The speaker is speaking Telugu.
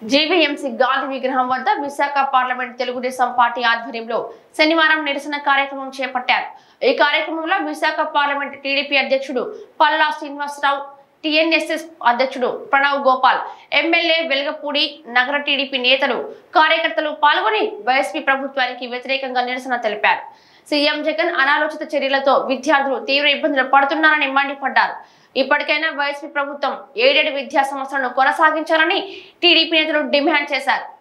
జీవీఎంసీ గాంధీ విగ్రహం వద్ద విశాఖ పార్లమెంట్ తెలుగుదేశం పార్టీ ఆధ్వర్యంలో శనివారం నిరసన కార్యక్రమం చేపట్టారు ఈ కార్యక్రమంలో విశాఖ పార్లమెంట్ టీడీపీ అధ్యక్షుడు పల్లా శ్రీనివాసరావు టిఎన్ఎస్ఎస్ అధ్యక్షుడు ప్రణవ్ గోపాల్ ఎమ్మెల్యే వెలగపూడి నగర టీడీపీ నేతలు కార్యకర్తలు పాల్గొని వైఎస్పీ ప్రభుత్వానికి వ్యతిరేకంగా నిరసన తెలిపారు సీఎం జగన్ అనాలోచిత చర్యలతో విద్యార్థులు తీవ్ర ఇబ్బందులు పడుతున్నారని మండిపడ్డారు ఇప్పటికైనా వైఎస్పీ ప్రభుత్వం ఏడేడు విద్యా సంస్థలను కొనసాగించాలని టీడీపీ నేతలు డిమాండ్ చేశారు